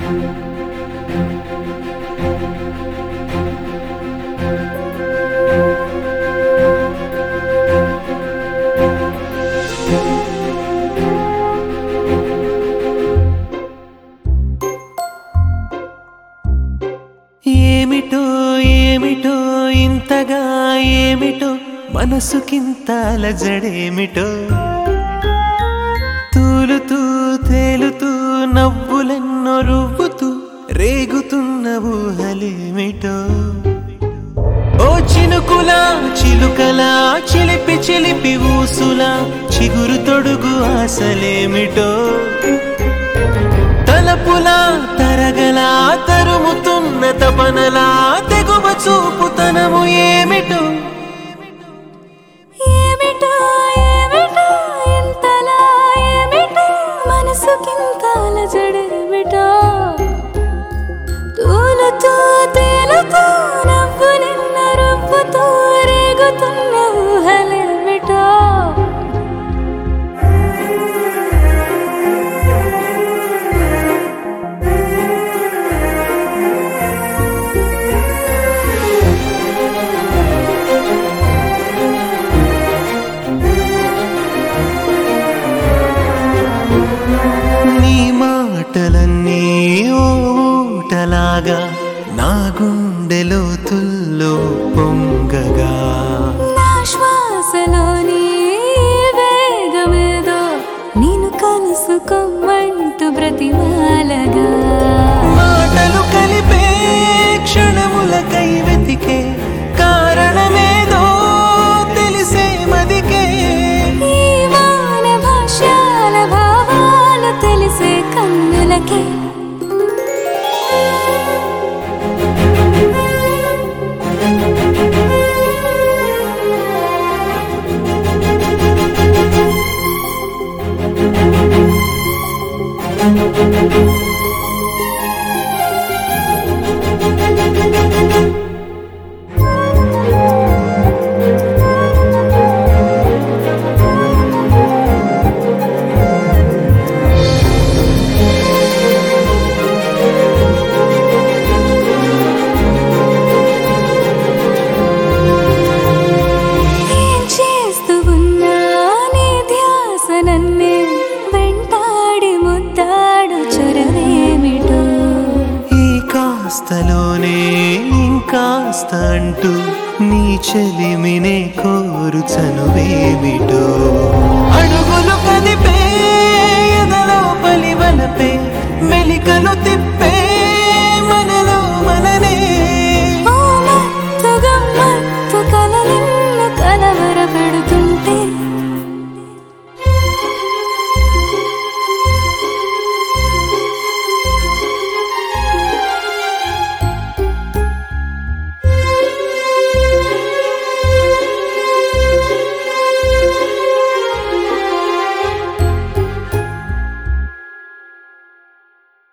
ఏమిటో ఏమిటో ఇంతగా ఏమిటో మనసుకింత అలజడేమిటో తూలుతూ తేలుతూ నవ్వులెన్నో రువ్వుతూ రేగుతున్న ఊహలేమిటో ఓ చినుకులా చిలుకలా చిలిపి చిలిపి ఊసులా చిగురు తొడుగు ఆశలేమిటో తలపులా తరగలా తరుముతున్న తపనలా తెగువ చూపుతనము ఏమిటో ఏమిటో ఏమిటో ఇంతలా ఏమిటో మనసుకింత అలజడేమిటో తూలుతూ తేలుతూ నవ్వులెన్న రువ్వుతూ రేగుతున్న ఊహలేమిటో నీ మాటలన్నీ ఓ ఊటలాగా నా గుండెలో తుల్లో పొంగగా నా శ్వాసలోని వేగమేదో నేను కలుసుకోమంటూ బ్రతిమాలగా మాటలు కలిపే క్షణములకై వెతికే కారణమేదో తెలిసే మదికే ఈ వాన భాష్యాల భావాలు తెలిసే కన్నులకే ఏం చేస్తూ ఉన్నా నీ ధ్యాస నన్నే వెంటాడి ముద్దాడు చొరవేమిటో ఈ కాస్తలోనే ఇంకాస్త అంటూ నీ చెలిమినే కోరు చనువేమిటో అడుగులు కదిపే ఎదలో పలివలపే మెలికలు తిప్పే